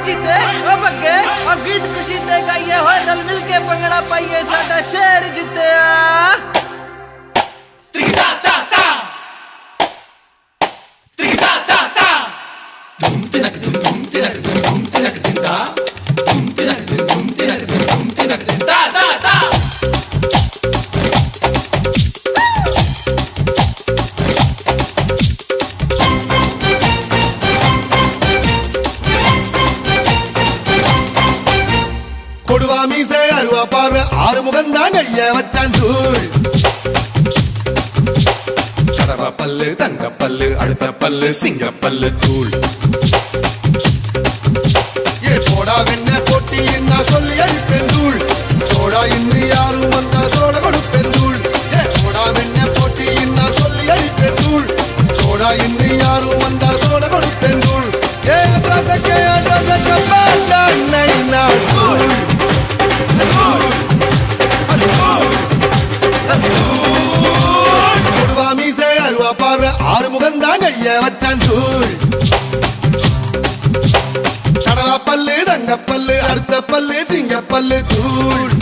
जीते अब अगे और गीत खुशी ते गाइए होए रल मिल के पंगड़ा पाइए साडा शहर जितया கொடுவா மீசை அருவா பார்வை ஆறு முகந்தான் ஐய வச்சான் தூள் கடவா பல்லு தங்க பல்லு அடுத்த பல்லு சிங்க பல்லு தூள் ஏ போடா வெண்ண போட்டி நான் சொல்லி அடிப்பேன் தூள் போடா இன்று யாரும் வந்தா தோட கொடுப்பேன் தூள் ஏ போடா வெண்ண போட்டி நான் சொல்லி அடிப்பேன் தூள் போடா இன்று யாரும் வந்தா தோட கொடுப்பேன் தூள் ஏ ரசக்கே ரசக்க பாண்டா நை நான் தூள் கொடுவா மீசை அருவா பார்வை ஆறு முகந்தான் ஐய வச்சான் தூள் கடவா பல்லு தங்க பல்லு அடுத்த பல்லு சிங்க பல்லு தூள்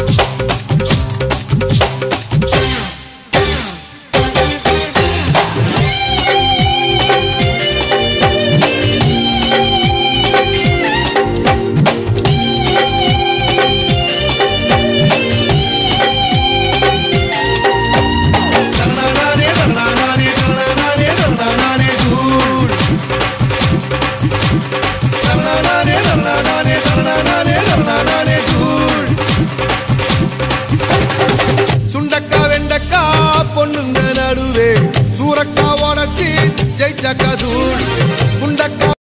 தன்னானே தன்னானே தன்னானே தன்னானே தூள் தன்னானே தன்னானே தன்னானே தன்னானே தூள் சுண்டக்கா வெண்டக்கா பொண்ணுங்க நடுவே சூரக்கா உடச்சி ஜெயிச்சக்கா தூள்